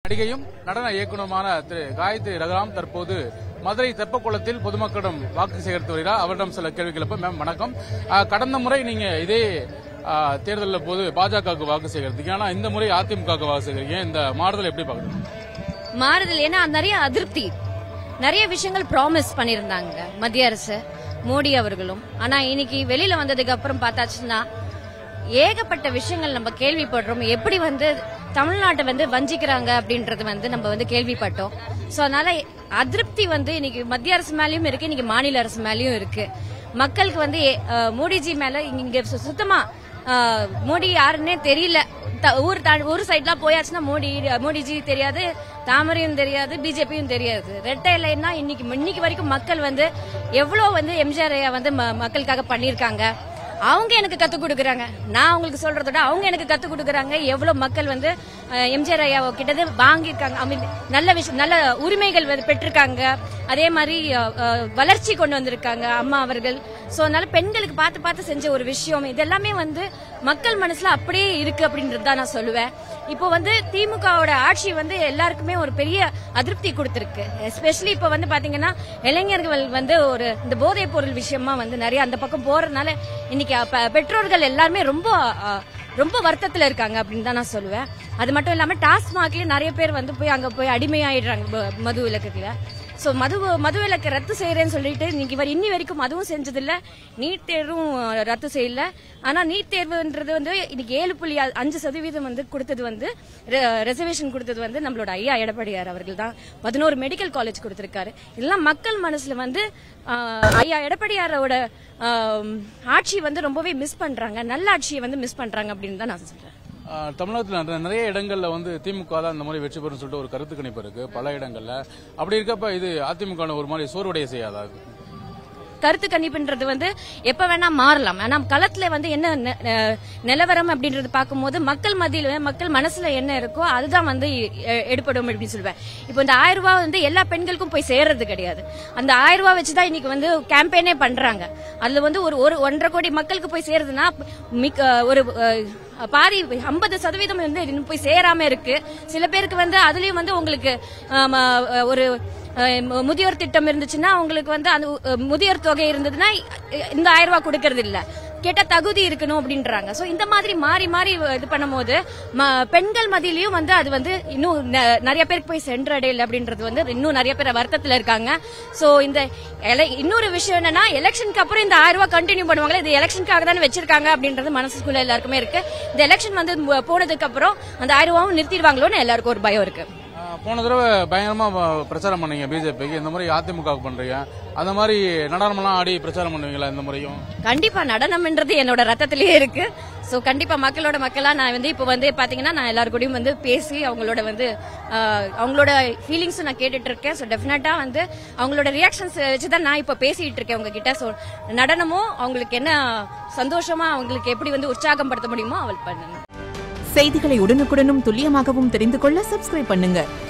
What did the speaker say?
நடிகையும் நடன இயக்குனருமான திரு காயத்ரி ரகுராம் தற்போது மதுரை தெப்பக்குளத்தில் பொதுமக்களிடம் வாக்கு சேகரித்து வருகிறார் அவரிடம் சில கேள்வி கேட்போம் மேம் வணக்கம் ஆ, கடந்த முறை நீங்க இதே தேர்தலில் போது பாஜகவுக்கு வாக்கு சேகரித்தீங்க ஆனா இந்த முறை அதிமுகவுக்கு வாக்கு சேகரிக்கீங்க இந்த மாறுதல் எப்படி பாக்குறீங்க மாறுதல் ஏன்னா நிறைய அதிருப்தி நிறைய விஷயங்கள் ப்ராமிஸ் பண்ணியிருந்தாங்க மத்திய அரசு மோடி அவர்களும் ஆனா இன்னைக்கு வெளியில வந்ததுக்கு அப்புறம் பார்த்தாச்சுன்னா ஏகப்பட்ட விஷயங்கள் நம்ம கேள்விப்படுறோம் எப்படி வந்து தமிழ்நாட்டை வந்து வஞ்சிக்கிறாங்க அப்படின்றது வந்து நம்ம வந்து கேள்விப்பட்டோம் சோ அதனால அதிருப்தி வந்து இன்னைக்கு மத்திய அரசு மேலயும் இருக்கு இன்னைக்கு மாநில அரசு மேலயும் இருக்கு மக்களுக்கு வந்து அஹ், மோடிஜி மேல இங்க சு- சுத்தமா அஹ், மோடி யாருன்னே தெரியல த- ஊர் தா- ஊர் சைட்லாம் போயாச்சுன்னா மோடி மோடிஜி தெரியாது தாமரையும் தெரியாது பிஜேபியும் தெரியாது ரெட்டை இலைன்னா இன்னைக்கு இன்னைக்கு வரைக்கும் மக்கள் வந்து எவ்வளவு வந்து எம்ஜிஆர் ஐயா வந்து ம- மக்களுக்காக பண்ணிருக்காங்க அவங்க எனக்கு கத்து கொடுக்கறாங்க நான் அவங்களுக்கு சொல்றத விட அவங்க எனக்கு கத்து கொடுக்கறாங்க எவ்வளவு மக்கள் வந்து அஹ், எம்ஜிஆர் ஐயா கிட்ட வாங்கியிருக்காங்க I mean, நல்ல விஷயம் நல்ல உரிமைகள் வந்து பெற்றிருக்காங்க அதே மாதிரி அஹ், அஹ், வளர்ச்சி கொண்டு வந்திருக்காங்க அம்மா அவர்கள் சோ அதனால பெண்களுக்கு பார்த்து பார்த்து செஞ்ச ஒரு விஷயம் இதெல்லாமே வந்து மக்கள் மனசுல அப்படியே இருக்கு அப்படின்றது தான் நான் சொல்லுவேன் இப்போ வந்து திமுகவோட ஆட்சி வந்து எல்லாருக்குமே ஒரு பெரிய அதிருப்தி கொடுத்திருக்கு எஸ்பெஷலி இப்போ வந்து பாத்தீங்கன்னா இளைஞர்கள் வந்து ஒரு இந்த போதைப் பொருள் விஷயமா வந்து நிறைய அந்த பக்கம் போறதுனால இன்னைக்கு அப்ப பெற்றோர்கள் எல்லாருமே ரொம்ப அஹ், ரொம்ப வருத்தத்துல இருக்காங்க அப்படின்னு தான் நான் சொல்லுவேன் அது மட்டும் இல்லாம டாஸ்மாக்லயும் நிறைய பேர் வந்து போய் அங்க போய் அடிமையாயிடுறாங்க ம- மது விலக்குல சோ மது மது விலக்கு ரத்து செய்யறேன்னு சொல்லிட்டு இன்னைக்கு இவர் இன்னி வரைக்கும் அதுவும் செஞ்சதில்ல நீட் தேர்வும் அஹ், ரத்து செய்யல ஆனா நீட் தேர்வுன்றது வந்து இன்னைக்கு ஏழு புள்ளி அ- அஞ்சு சதவீதம் வந்து கொடுத்தது வந்து ரிசர்வேஷன் கொடுத்தது வந்து நம்மளோட ஐயா எடப்பாடியார் அவர்கள் தான் பதினோரு மெடிக்கல் காலேஜ் கொடுத்திருக்காரு இதெல்லாம் மக்கள் மனசுல வந்து அஹ், ஐயா எடப்பாடியாரோட அஹ், ஆட்சி வந்து ரொம்பவே மிஸ் பண்றாங்க நல்ல ஆட்சியை வந்து மிஸ் பண்றாங்க அப்படின்னு தான் நான் சொல்றேன் ஆ, தமிழகத்துல நிறைய- நிறைய இடங்கள்ல வந்து திமுக தான் இந்த மாதிரி வெற்றி பெறும் சொல்லிட்டு ஒரு கருத்து கணிப்பு இருக்கு பல இடங்கள்ல அப்படி இருக்கப்ப இது அதிமுக ன ஒரு மாதிரி சோர்வடைய செய்யாதா இது? கருத்து கணிப்புன்றது வந்து எப்ப வேணா மாறலாம் ஆனா களத்துல வந்து என்ன நெ- அஹ் நிலவரம் அப்படின்றது பார்க்கும்போது மக்கள் மத்தியில மக்கள் மனசுல என்ன இருக்கோ அதுதான் வந்து எ- எடுபடும் அப்படின்னு சொல்லுவேன் இப்போ இந்த ஆயிரம் ரூபாய் வந்து எல்லா பெண்களுக்கும் போய் சேர்றது கிடையாது அந்த ஆயிரம் ரூபாய் வச்சுதான் இன்னைக்கு வந்து கேம்பெயினே பண்றாங்க அதுல வந்து ஒரு ஒரு ஒன்றரை கோடி மக்களுக்கு போய் சேருதுன்னா மிக்க ஒரு அஹ், பாதி ஐம்பது சதவீதம் வந்து இன்னும் போய் சேராம இருக்கு சில பேருக்கு வந்து அதுலயும் வந்து உங்களுக்கு ஆம், அஹ், ஒரு அஹ் மு- முதியோர் திட்டம் இருந்துச்சுன்னா அவங்களுக்கு வந்து அந்த அஹ், முதியோர் தொகை இருந்ததுன்னா இ- இந்த ஆயிரம் ரூபாய் கொடுக்கறது இல்ல கேட்டா தகுதி இருக்கணும் அப்படின்றாங்க சோ இந்த மாதிரி மாறி மாறி இது பண்ணும்போது ம- பெண்கள் மத்தியிலயும் வந்து அது வந்து இன்னும் ந- நிறைய பேருக்கு போய் சென்றடையல அப்படின்றது வந்து இன்னும் நிறைய பேர் வருத்தத்துல இருக்காங்க சோ இந்த ele- இன்னொரு விஷயம் என்னன்னா எலெக்ஷனுக்கு அப்புறம் இந்த ஆயிரம் ரூபாய் கண்டினியூ பண்ணுவாங்களே இது எலெக்ஷனுக்காக தானே வச்சிருக்காங்க அப்படின்றது மனசுக்குள்ள எல்லாருக்குமே இருக்கு இந்த எலெக்ஷன் வந்து மு- போனதுக்கு அப்புறம் அந்த ஆயிரம் ரூபாவும் நிறுத்திடுவாங்களோன்னு எல்லாருக்கும் ஒரு பயம் இருக்கு ஆ, போன தடவை பயங்கரமா வ- பிரச்சாரம் பண்ணீங்க பிஜேபிக்கு இந்த மாதிரி அதிமுக பண்றீங்க அந்த மாதிரி நடனமெல்லாம் ஆடி பிரச்சாரம் பண்ணுவீங்களா இந்த முறையும் கண்டிப்பா நடனம்ன்றது என்னோட ரத்தத்திலேயே இருக்கு சோ கண்டிப்பா மக்களோட மக்களா நான் வந்து இப்போ வந்து பாத்தீங்கன்னா நான் எல்லாரு கூடயும் வந்து பேசி அவங்களோட வந்து ஆஹ், அவங்களோட ஃபீலிங்ஸும் நான் கேட்டுட்டு இருக்கேன் ஸோ டெஃபினட்டா வந்து அவங்களோட ரியாக்ஷன்ஸ் வச்சுதான் நான் இப்போ பேசிட்டு இருக்கேன் உங்ககிட்ட ஸோ நடனமும் அவங்களுக்கு என்ன சந்தோஷமா அவங்களுக்கு எப்படி வந்து உற்சாகம் படுத்த முடியுமோ அவள் பண்ணுங்க செய்திகளை உடனுக்குடனும் துல்லியமாகவும் தெரிந்து கொள்ள சப்ஸ்கிரைப் பண்ணுங்க